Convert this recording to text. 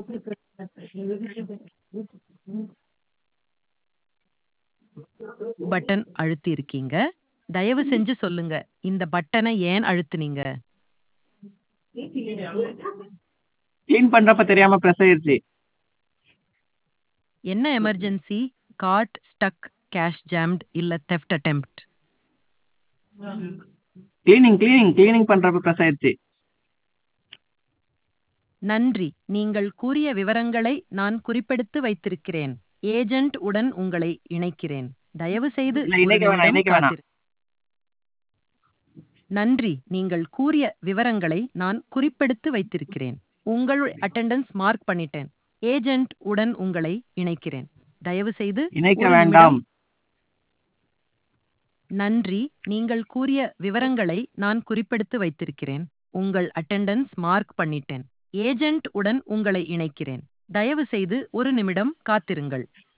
Button அழுத்தி இருக்கீங்க தயவு செஞ்சு சொல்லுங்க இந்த பட்டனை ஏன் அழுத்துனீங்க க்ளீன் பண்றப்ப தெரியாம ப்ரெஸ் ஆயிருச்சு என்ன emergency card stuck cash jammed இல்ல theft attempt cleaning cleaning cleaning பண்றப்ப ப்ரெஸ் ஆயிருச்சு நன்றி நீங்கள் கூறிய விவரங்களை நான் குறிப்பெடுத்து வைத்திருக்கிறேன் ஏஜென்ட் உடன் உங்களை இணைக்கிறேன் தயவு செய்து இல்ல, ஒரு இணைக்க வேணாம், நிமிடம் இணைக்க வேணாம். காத்திரு- நன்றி நீங்கள் கூறிய விவரங்களை நான் குறிப்பெடுத்து வைத்திருக்கிறேன் உங்கள் அட்டெண்டன்ஸ் மார்க் பண்ணிட்டேன் ஏஜென்ட் உடன் உங்களை இணைக்கிறேன் தயவு செய்து இணைக்க ஒரு வேண்டாம் நிமிடம் நன்றி நீங்கள் கூறிய விவரங்களை நான் குறிப்பெடுத்து வைத்திருக்கிறேன் உங்கள் அட்டெண்டன்ஸ் மார்க் பண்ணிட்டேன் ஏஜென்ட் உடன் உங்களை இணைக்கிறேன் தயவு செய்து ஒரு நிமிடம் காத்திருங்கள்